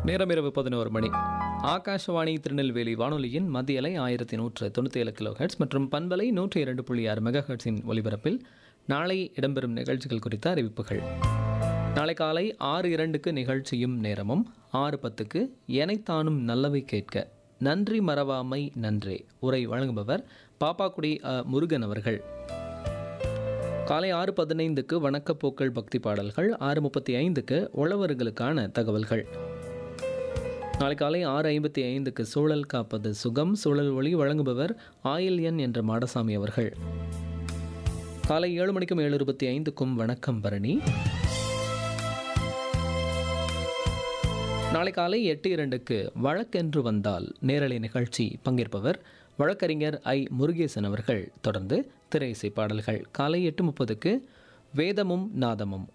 நேரம் இரவு பதினோரு மணி ஆகாஷவாணி திருநெல்வேலி வானொலியின் மத்திய அலை ஆயிரத்தி நூற்று தொண்ணூற்றி ஏழு கிலோ ஹெட்ஸ் மற்றும் பண்பலை நூற்றி இரண்டு புள்ளி ஆறு மெகா ஹெட்ஸின் ஒலிபரப்பில் நாளை இடம்பெறும் நிகழ்ச்சிகள் குறித்த அறிவிப்புகள் நாளை காலை ஆறு இரண்டுக்கு நிகழ்ச்சியும் நேரமும் ஆறு பத்துக்கு எனைத்தானும் நல்லவை கேட்க நன்றி மறவாமை நன்றே உரை வழங்குபவர் பாப்பாக்குடி அ. முருகன் அவர்கள் காலை ஆறு பதினைந்துக்கு வணக்கப்போக்கள் பக்தி பாடல்கள் ஆறு முப்பத்தி ஐந்துக்கு உழவர்களுக்கான தகவல்கள் நாளை காலை ஆறு ஐம்பத்தி ஐந்துக்கு சூழல் காப்பது சுகம் சூழல் ஒளி வழங்குபவர் ஆயில் எண் என்ற மாடசாமி அவர்கள் காலை ஏழு மணிக்கும் ஏழு இருபத்தி ஐந்துக்கும் வணக்கம் பரணி நாளை காலை எட்டு இரண்டுக்கு வழக்கென்று வந்தால் நேரலை நிகழ்ச்சி பங்கேற்பவர் வழக்கறிஞர் ஐ முருகேசன் அவர்கள் தொடர்ந்து திரை இசை பாடல்கள் காலை எட்டு முப்பதுக்கு வேதமும் நாதமும்